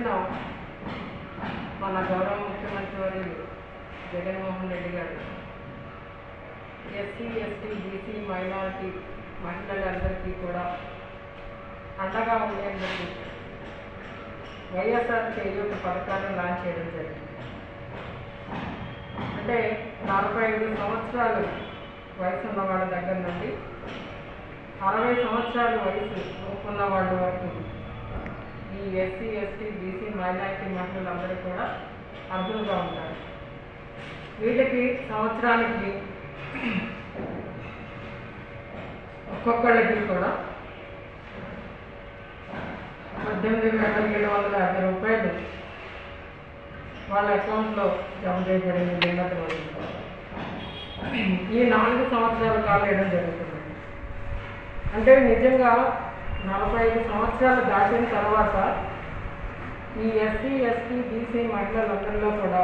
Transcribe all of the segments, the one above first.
రోజున మన గౌరవ ముఖ్యమంత్రి వర్యులు జగన్మోహన్ రెడ్డి గారు ఎస్సీ ఎస్టీ బీసీ మైనారిటీ మహిళలందరికీ కూడా అండగా ఉండేందుకు వైఎస్ఆర్ చేయూత పథకాన్ని లాంచ్ చేయడం జరిగింది అంటే నలభై ఐదు సంవత్సరాలు వయసు ఉన్న వాళ్ళ దగ్గర నుండి అరవై సంవత్సరాల వయసు ఉన్న వాళ్ళ వరకు ఈ ఎస్సీ ఎస్టీ బీసీ మైనారిటీ మహిళలందరూ కూడా అర్హులుగా ఉంటారు వీళ్ళకి సంవత్సరానికి ఒక్కొక్కళ్ళకి కూడా పద్దెనిమిది వేల ఏడు వందల యాభై రూపాయలు వాళ్ళ అకౌంట్లో జమ చేయబడింది నిన్నటి రోజున ఈ నాలుగు సంవత్సరాల కాలం వేయడం జరుగుతుంది అంటే నిజంగా నలభై ఐదు సంవత్సరాలు దాటిన తర్వాత ఈ ఎస్సీ ఎస్టీ బీసీ మహిళలందరిలో కూడా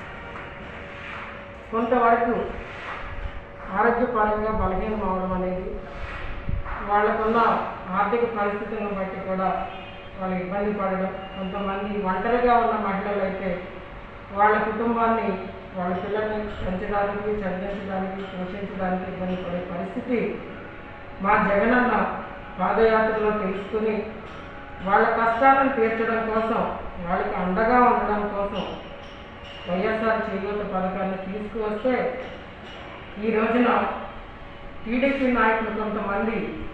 కొంతవరకు ఆరోగ్యపరంగా బలహీనం అవడం అనేది వాళ్ళకున్న ఆర్థిక పరిస్థితులను బట్టి కూడా వాళ్ళు ఇబ్బంది పడడం కొంతమంది ఒంటరిగా ఉన్న మహిళలు అయితే వాళ్ళ కుటుంబాన్ని వాళ్ళ పిల్లల్ని పెంచడానికి చదివించడానికి పోషించడానికి ఇబ్బంది పడే పరిస్థితి మా జగనన్న పాదయాత్రలో తెలుసుకుని వాళ్ళ కష్టాలను తీర్చడం కోసం వాళ్ళకి అండగా ఉండడం కోసం వైఎస్ఆర్ చేయూత పథకాన్ని తీసుకువస్తే ఈ రోజున టీడీపీ నాయకులు కొంతమంది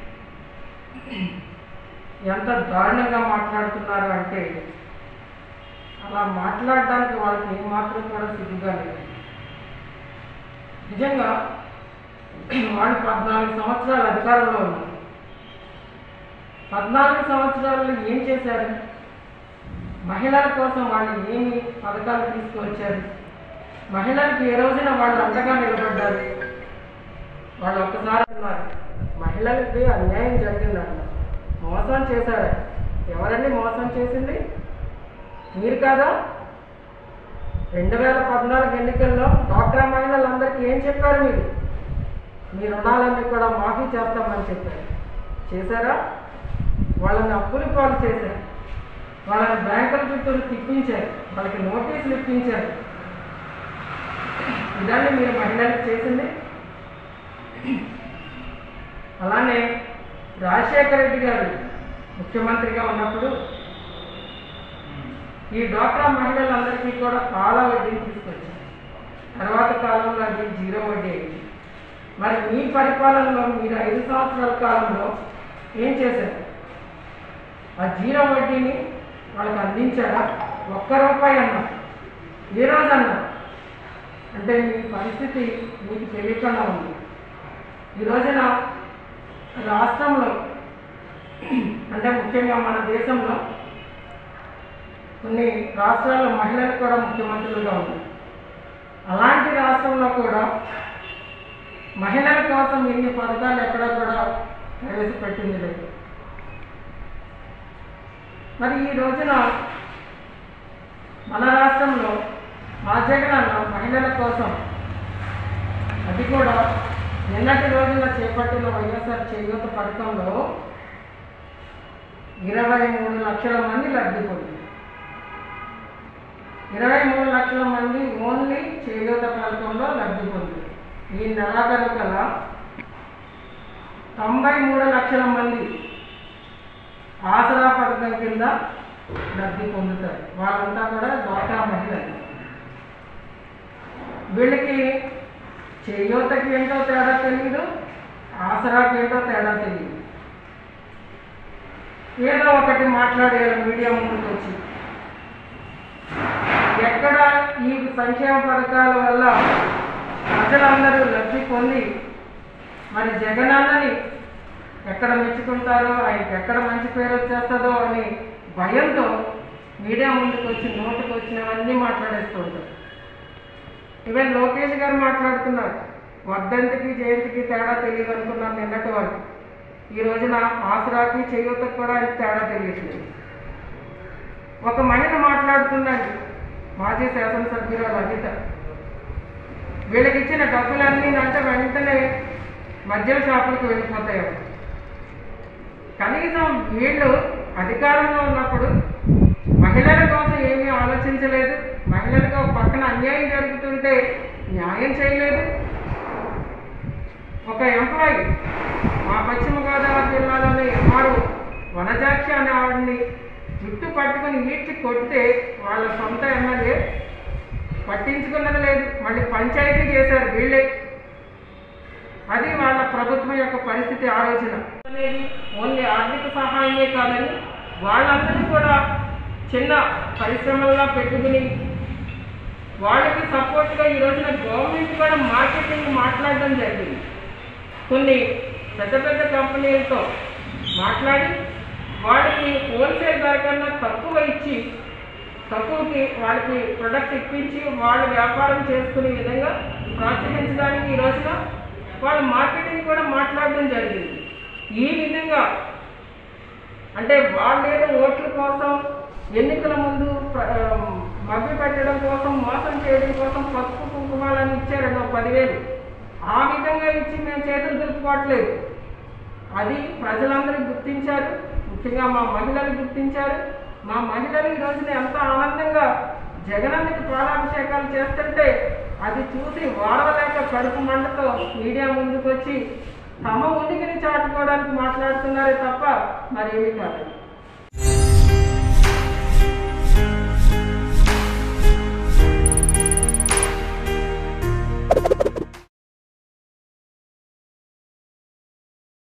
ఎంత దారుణంగా మాట్లాడుతున్నారు అంటే అలా మాట్లాడడానికి వాళ్ళకి ఏమాత్రం కూడా సిగ్గుగా లేదు నిజంగా వాళ్ళు పద్నాలుగు సంవత్సరాలు అధికారంలో ఉన్నారు పద్నాలుగు సంవత్సరాల్లో ఏం చేశారు మహిళల కోసం వాళ్ళు ఏమి పథకాలు తీసుకువచ్చారు మహిళలకు ఏ రోజున వాళ్ళు అండగా నిలబడ్డారు వాళ్ళు ఒక్కసారి అన్నారు మహిళలకి అన్యాయం జరిగిందంట మోసం చేశారు ఎవరండి మోసం చేసింది మీరు కాదా రెండు వేల పద్నాలుగు ఎన్నికల్లో డాక్టర్ మహిళలందరికీ ఏం చెప్పారు మీరు మీ రుణాలన్నీ కూడా మాఫీ చేస్తామని చెప్పారు చేశారా వాళ్ళని అప్పులు పాలు చేశారు వాళ్ళని బ్యాంకుల చుట్టూ తిప్పించారు వాళ్ళకి నోటీసులు ఇప్పించారు ఇదాన్ని మీరు మహిళలకు చేసింది అలానే రాజశేఖర రెడ్డి గారు ముఖ్యమంత్రిగా ఉన్నప్పుడు ఈ డ్వాక్రా మహిళలందరికీ కూడా పాల వడ్డీని తీసుకొచ్చారు తర్వాత కాలంలో అది జీరో వడ్డీ అయింది మరి మీ పరిపాలనలో మీరు ఐదు సంవత్సరాల కాలంలో ఏం చేశారు ఆ జీరో వడ్డీని వాళ్ళకి అందించారా ఒక్క రూపాయి అన్నా ఏ రోజు అన్నా అంటే మీ పరిస్థితి మీకు తెలియకుండా ఉంది ఈ రోజున రాష్ట్రంలో అంటే ముఖ్యంగా మన దేశంలో కొన్ని రాష్ట్రాల్లో మహిళలు కూడా ముఖ్యమంత్రులుగా ఉన్నారు అలాంటి రాష్ట్రంలో కూడా మహిళల కోసం ఇన్ని పథకాలు ఎక్కడా కూడా ప్రవేశపెట్టింది లేదు మరి ఈ రోజున మన రాష్ట్రంలో మా జగనన్న మహిళల కోసం అది కూడా నిన్నటి రోజున చేపట్టిన వైఎస్ఆర్ చేయూత పథకంలో ఇరవై మూడు లక్షల మంది లబ్ధి పొందారు ఇరవై మూడు లక్షల మంది ఓన్లీ చేయూత పథకంలో లబ్ధి పొందారు ఈ నెలాఖరు కల తొంభై మూడు లక్షల మంది ఆసరా పథకం కింద లబ్ధి పొందుతారు వాళ్ళంతా కూడా డ్వాక్రా మహిళలు వీళ్ళకి చేయూతకి ఏంటో తేడా తెలియదు ఆసరాకి ఏంటో తేడా తెలియదు ఏదో ఒకటి మాట్లాడేయాలి మీడియా ముందుకు వచ్చి ఎక్కడ ఈ సంక్షేమ పథకాల వల్ల ప్రజలందరూ లబ్ధి పొంది మరి జగనన్నని ఎక్కడ మెచ్చుకుంటారో ఆయనకి ఎక్కడ మంచి పేరు వచ్చేస్తుందో అని భయంతో మీడియా ముందుకు వచ్చి నోటుకు వచ్చినవన్నీ మాట్లాడేస్తూ ఉంటారు ఈవెన్ లోకేష్ గారు మాట్లాడుతున్నారు వర్ధంతికి జయంతికి తేడా తెలియదు అనుకున్నాను నిన్నటి వరకు ఈ రోజున ఆసరాకి చేయూతకు కూడా ఆయనకి తేడా తెలియట్లేదు ఒక మహిళ మాట్లాడుతుందండి మాజీ శాసనసభ్యురాలు అజిత వీళ్ళకి ఇచ్చిన డబ్బులన్నీ అంటే వెంటనే మద్యం షాపులకు వెళ్ళిపోతాయి కనీసం వీళ్ళు అధికారంలో ఉన్నప్పుడు మహిళల కోసం ఏమీ ఆలోచించలేదు మహిళలకు ఒక పక్కన అన్యాయం జరుగుతుంటే న్యాయం చేయలేదు ఒక ఎంప్లాయీ మా పశ్చిమ గోదావరి జిల్లాలోని ఎంఆర్ఓ వనజాక్షి అనే ఆవిడని జుట్టు పట్టుకుని ఈడ్చి కొడితే వాళ్ళ సొంత ఎమ్మెల్యే పట్టించుకున్నది లేదు మళ్ళీ పంచాయతీ చేశారు వీళ్ళే అది వాళ్ళ ప్రభుత్వం యొక్క పరిస్థితి ఆలోచన అనేది ఓన్లీ ఆర్థిక సహాయమే కాదని వాళ్ళందరినీ కూడా చిన్న పరిశ్రమల్లో పెట్టుకుని వాళ్ళకి సపోర్ట్గా ఈ రోజున గవర్నమెంట్ కూడా మార్కెటింగ్ మాట్లాడడం జరిగింది కొన్ని పెద్ద పెద్ద కంపెనీలతో మాట్లాడి వాళ్ళకి హోల్సేల్ ధర కన్నా తక్కువ ఇచ్చి తక్కువకి వాళ్ళకి ప్రొడక్ట్ ఇప్పించి వాళ్ళు వ్యాపారం చేసుకునే విధంగా ప్రోత్సహించడానికి ఈ రోజున వాళ్ళు మార్కెటింగ్ కూడా మాట్లాడడం జరిగింది ఈ విధంగా అంటే వాళ్ళేదో ఓట్ల కోసం ఎన్నికల ముందు ప్ర- ఆ, మభ్య పెట్టడం కోసం మోసం చేయడం కోసం పసుపు కుంకుమాలని ఇచ్చారండి ఒక పదివేలు ఆ విధంగా ఇచ్చి మేము చేతులు దులుపుకోవట్లేదు అది ప్రజలందరూ గుర్తించారు ముఖ్యంగా మా మహిళలు గుర్తించారు మా మహిళలు ఈ రోజున ఎంత ఆనందంగా జగనన్నకి పాలాభిషేకాలు చేస్తుంటే అది చూసి వాడవలేక కడుపు మంటతో మీడియా ముందుకు వచ్చి తమ ఉనికిని చాటుకోవడానికి మాట్లాడుతున్నారే తప్ప మరేమీ కాదు